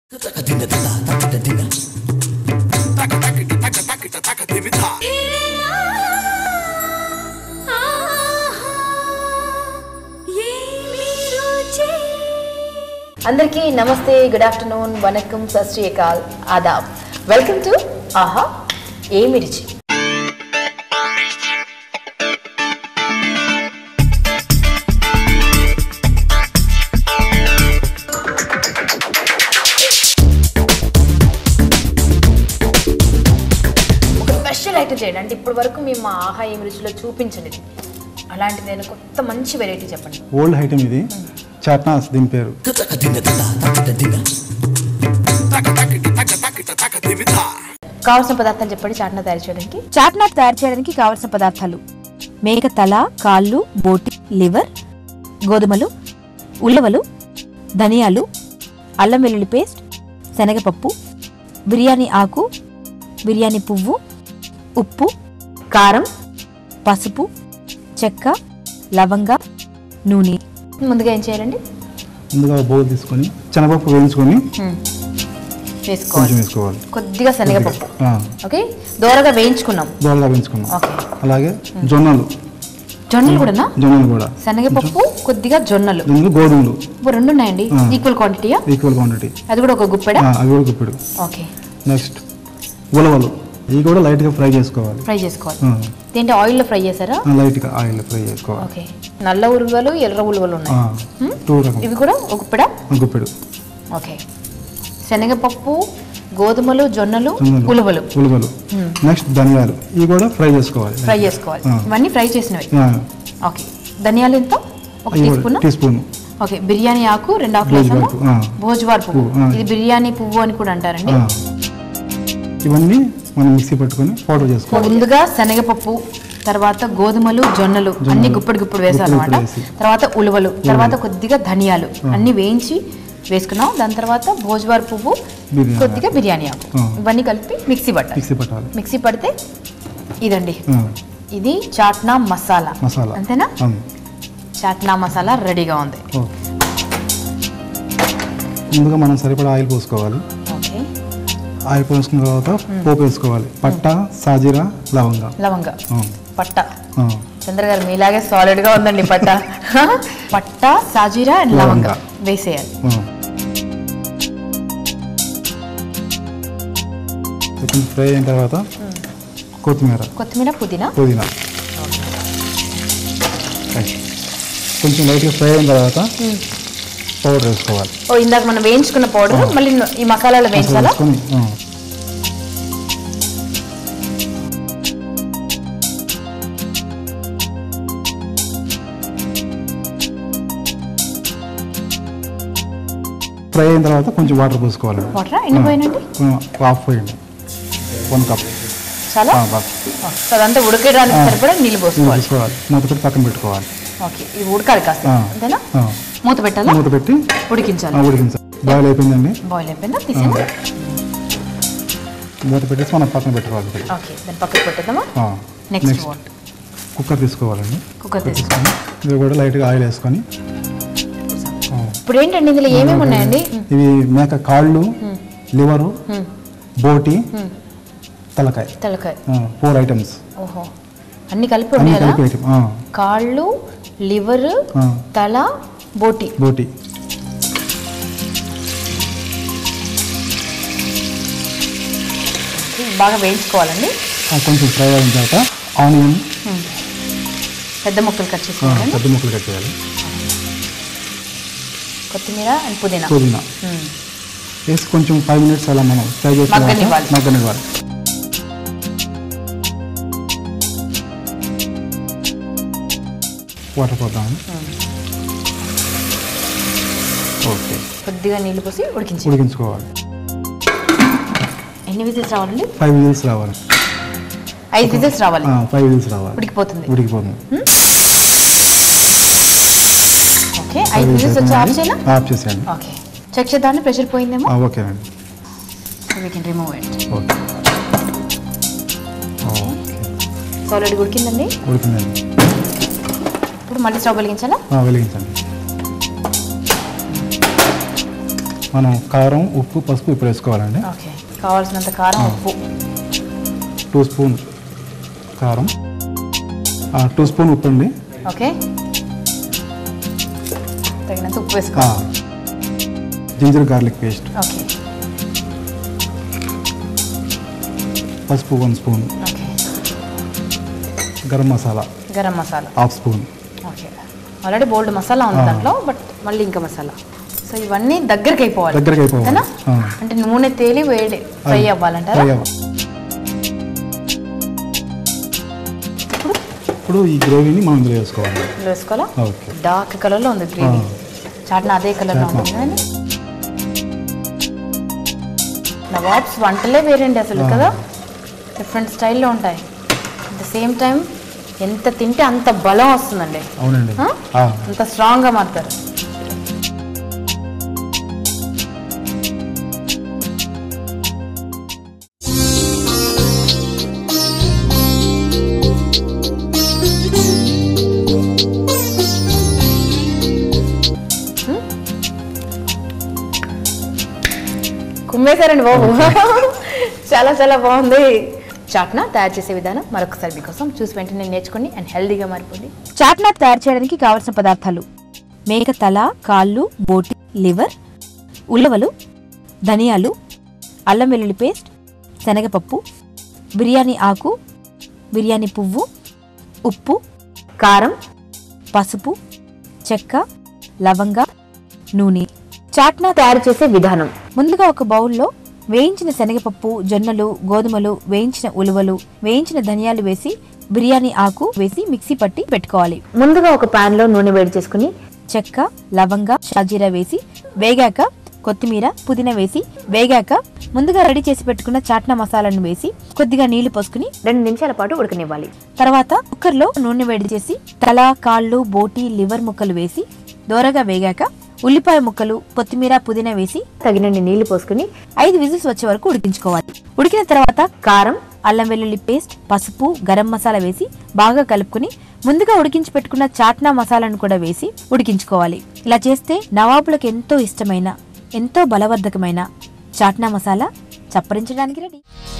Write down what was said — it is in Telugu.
అందరికీ నమస్తే good afternoon Vanakkam Sat Sri Akal Adaab welcome to Aha Emi రుచి ఒక స్పెషల్ ఐటమ్ చేయండి అంటే ఇప్పటి వరకు మేము మా ఆహా ఏమి రుచిలో చూపించలేదు అలాంటి నేను కొత్త మంచి వెరైటీ చెప్పండి ఓల్డ్ ఐటమ్ ఇది చాట్నాస్ దీని పేరు కావాల్సిన పదార్థాలు చెప్పండి చాట్నా తయారు చేయడానికి చాట్నా తయారు చేయడానికి కావలసిన పదార్థాలు మేక తల కాళ్ళు బోటి లివర్ గోధుమలు ఉలవలు ధనియాలు అల్లం వెల్లుల్లి పేస్ట్ శనగపప్పు బిర్యానీ ఆకు బిర్యానీ పువ్వు ఉప్పు కారం పసుపు చెక్క లవంగ నూనె ముందుగా ఏం చేయాలండి ముందుగా బౌల్ తీసుకొని శనగపప్పు వేయించుకొని వేసుకోవాలి కొంచెం వేసుకోవాలి కొద్దిగా శనగపప్పు ఆ, ఓకే దోరగా వేయించుకున్నాం దోరగా వేయించుకున్నాం ఓకే అలాగే జొన్నలు జొన్నలు కూడానా జొన్నలు కూడా శనగపప్పు కొద్దిగా జొన్నలు దీనిలో గోధుమలు ఇప్పుడు రెండు ఉన్నాయండి ఆ. ఈక్వల్ క్వాంటిటీయా ఈక్వల్ క్వాంటిటీ అది కూడా ఒక గుప్పెడా అవి కూడా గుప్పిడు ఓకే నెక్స్ట్ ఉలవలు ఇవి కూడా లైట్గా ఫ్రై చేసుకోవాలి ఫ్రై చేసుకోవాలి ఆ, ఏంటి ఆయిల్లో ఫ్రై చేశారా ఆ, లైట్గా ఆయిల్ ఫ్రై చేసుకోవాలి ఓకే నల్ల ఉలువలు ఎర్ర ఉలువలు ఆ, ఉన్నాయి టూ రకం ఇవి కూడా ఒక గుప్పెడా ఆ, గుప్పిడు ఓకే శనగపప్పు గోధుమలు జొన్నలు జొన్నలు ఉలువలు ఉలవలు నెక్స్ట్ ధనియాలు ఇవి కూడా ఫ్రై చేసుకోవాలి ఫ్రై చేసుకోవాలి ఆ. ఇవన్నీ ఫ్రై చేసినవి ఆ, ఓకే ధనియాలు ఎంత ఒక ఇవి టీ కూడా spoon teaspoon okay biryani ఆకు రెండు ఆకులు భోజ్వార్ వేసాము పువ్వు, ఆ. భోజ్వార్ పువ్వు పువ్వు, ఆ. ఇది బిర్యానీ పువ్వు అని కూడా అంటారండి ఆ. ఇవన్నీ మనం మిక్సీ పట్టుకొని పౌడర్ చేసుకోవాలి ముందుగా శనగపప్పు తర్వాత గోధుమలు జొన్నలు అన్ని గుప్పడి గుప్పుడు వేసాను గుప్పెడు అనమాట గుప్పెడు వేసి. తర్వాత ఉలువలు తర్వాత కొద్దిగా ధనియాలు అన్ని వేయించి వేసుకున్నాం దాని తర్వాత భోజ్వార్ పువ్వు బిర్యానీ కొద్దిగా బిర్యానీ ఆకు ఆ. ఇవన్నీ కలిపి మిక్సీ పట్టాలి మిక్సీ పట్టాలి మిక్సీ పడితే ఇదండి ఆ, ఇది చాట్నా మసాలా మసాలా అంతేనా అవును. చాట్నా మసాలా రెడీగా ఉంది ఓకే ముందుగా మనం సరిపడా ఆయిల్ పోసుకోవాలి ఓకే ఆయిల్ పోసుకున్న తర్వాత పోపు వేసుకోవాలి పట్ట సాజీరా లవంగ లవంగ ఆ, పట్ట ఆ, చంద్ర గారు మీలాగే సాలిడ్ గా ఉందండి పట్ట పట్ట సాజీరా అండ్ లవంగ లవంగ. వేసేయాలి ఆ. కొంచెం ఫ్రై అయిన తర్వాత కొత్తిమీర కొత్తిమీర పుదీనా పుదీనా కొంచెం లైట్గా ఫ్రై అయిన తర్వాత పౌడర్ వేసుకోవాలి ఓ ఇందాక మనం వేయించుకున్న పౌడర్ మళ్ళీ ఈ మసాలాలో వేయించాలా వేసుకొని ఆ, ఫ్రై అయిన తర్వాత కొంచెం వాటర్ పోసుకోవాలి వాటర్ ఎన్ని పోయినండి హాఫ్ పోయండి వన్ కప్ చాలా సో అదంతా ఉడకడానికి సరిపడా నీళ్ళు పోసుకోవాలి తీసుకోవాలి మూత పెట్టి పక్కన పెట్టుకోవాలి ఓకే ఇది ఉడకాలి కాస్త ఆ. అంతేనా ఆ, మూత పెట్టాలా మూత పెట్టి ఉడికించాలి ఆ, ఉడికించాలి బాయిల్ అయిపోయిందండి బాయిల్ అయిపోయిందా తీసేనా మూత పెట్టేసి మనం పక్కన పెట్టుకోవాలి ఇప్పుడు. ఓకే దాన్ని పక్కకు పెట్టేద్దామా ఆ, నెక్స్ట్ నెక్స్ట్ వాట్ కుక్కర్ తీసుకోవాలండి కుక్కర్ తీసుకుందాం ఇది కూడా లైట్గా ఆయిల్ వేసుకొని ఆ, ఇప్పుడు ఏంటండి ఇందులో ఏమేమి ఉన్నాయండి ఇవి మేక కాళ్ళు లివరు బోటి తలకాయ తలకాయ ఫోర్ ఐటమ్స్ ఓహో అన్ని కలిపి అన్ని ఉండేదా కలిపి ఐటమ్ కాళ్ళు లివర్ ఆ. తల బోటి బోటి బాగా వేయించుకోవాలండి ఆ, కొంచెం ఫ్రై అయిన తర్వాత ఆనియన్ పెద్ద ముక్కలు కట్ ఆ, చేసుకోవాలండి పెద్ద ముక్కలు కట్ చేయాలి కొత్తిమీర అండ్ పుదీనా పుదీనా మ్మ్. వేసి కొంచెం ఫైవ్ మినిట్స్ అలా మనం ఫ్రై చేసిన తర్వాత మగ్గనివ్వాలి. మగ్గనివ్వాలి వాటర్ పోతాము ఓకే కొద్దిగా నీళ్లు పోసి ఉడికించి ఉడికించుకోవాలి ఎన్ని విజిల్స్ రావాలండి ఫైవ్ విజిల్స్ రావాలి ఐదు విజిల్స్ రావాలి ఫైవ్ విజిల్స్ రావాలి ఉడికిపోతుంది ఉడికిపోతుంది ఓకే ఐదు విజిల్స్ వచ్చి ఆఫ్ చేయనా ఆఫ్ చేసేయండి ఓకే చెక్ చేద్దామండి ప్రెషర్ పోయిందేమో ఆ, ఓకేనండి we can remove it okay okay solid ఉడికిందండి ఉడికిందండి ఇప్పుడు మళ్ళీ స్టవ్ వెలిగించాలా ఆ, వెలిగించండి మనం కారం ఉప్పు పసుపు ఇప్పుడు వేసుకోవాలండి ఓకే కావాల్సినంత కారం ఉప్పు టూ స్పూన్ కారం ఆ, టూ స్పూన్ ఉప్పు అండి ఓకే తగినంత ఉప్పు ఆ, వేసుకోవాలి జింజర్ గార్లిక్ పేస్ట్ ఓకే పసుపు one spoon okay garam masala garam masala half spoon okay already బోల్డ్ మసాలా ఉంది ఆ. దాంట్లో బట్ మళ్ళీ ఇంకా మసాలా సో ఇవన్నీ దగ్గరికి అయిపోవాలి దగ్గరికి అయిపోవాలి. అంతేనా? ఆ. అంటే నూనె తేలి వేడి ఫ్రై అవ్వాలంటారా ఫ్రై అవ్వాలి ఇప్పుడు ఈ గ్రేవీని మనం ఇందులో వేసుకోవాలి ఇందులో వేసుకోవాలా ఓకే డార్క్ కలర్లో ఉంది గ్రేవీ ఆ. చాట్న అదే కలర్లో చాట్నా. ఉంది కదండి నవాబ్స్ వంటలే వేరండి అసలు ఆ. కదా డిఫరెంట్ స్టైల్లో ఉంటాయి అట్ ద సేమ్ టైం ఎంత తింటే అంత బలం వస్తుందండి అవునండి ఆ? ఆ, అంత స్ట్రాంగ్గా మారుతారు కుమ్మేశారండి బాబు చాలా చాలా బాగుంది చాట్నా తయారు చేసే విధానం మరొకసారి మీకోసం చూసి వెంటనే నేర్చుకోండి అండ్ హెల్దీగా మారిపోండి చాట్నా తయారు చేయడానికి కావలసిన పదార్థాలు మేక తల కాళ్ళు బోటి లివర్ ఉలవలు ధనియాలు అల్లం వెల్లుల్లి పేస్ట్ శనగపప్పు బిర్యానీ ఆకు బిర్యానీ పువ్వు ఉప్పు కారం పసుపు చెక్క లవంగ నూనె చాట్నా తయారు చేసే విధానం ముందుగా ఒక బౌల్లో వేయించిన శనగపప్పు జొన్నలు గోధుమలు వేయించిన ఉలువలు వేయించిన ధనియాలు వేసి బిర్యానీ ఆకు వేసి మిక్సీ పట్టి పెట్టుకోవాలి ముందుగా ఒక పాన్ లో నూనె వేడి చేసుకుని చెక్క లవంగ షాజీరా వేసి వేగాక కొత్తిమీర పుదీనా వేసి వేగాక ముందుగా రెడీ చేసి పెట్టుకున్న చాట్నా మసాలాను వేసి కొద్దిగా నీళ్లు పోసుకుని రెండు నిమిషాల పాటు ఉడకనివ్వాలి తర్వాత కుక్కర్ లో నూనె వేడి చేసి తల కాళ్ళు బోటి లివర్ ముక్కలు వేసి దోరగా వేగాక ఉల్లిపాయ ముక్కలు కొత్తిమీర పుదీనా వేసి తగినన్ని నీళ్లు పోసుకుని ఐదు విజిల్స్ వచ్చే వరకు ఉడికించుకోవాలి ఉడికిన తర్వాత కారం అల్లం వెల్లుల్లి పేస్ట్ పసుపు గరం మసాలా వేసి బాగా కలుపుకుని ముందుగా ఉడికించి పెట్టుకున్న చాట్నా మసాలాను కూడా వేసి ఉడికించుకోవాలి ఇలా చేస్తే నవాబులకు ఎంతో ఇష్టమైన ఎంతో బలవర్ధకమైన చాట్నా మసాలా చప్పరించడానికి రెడీ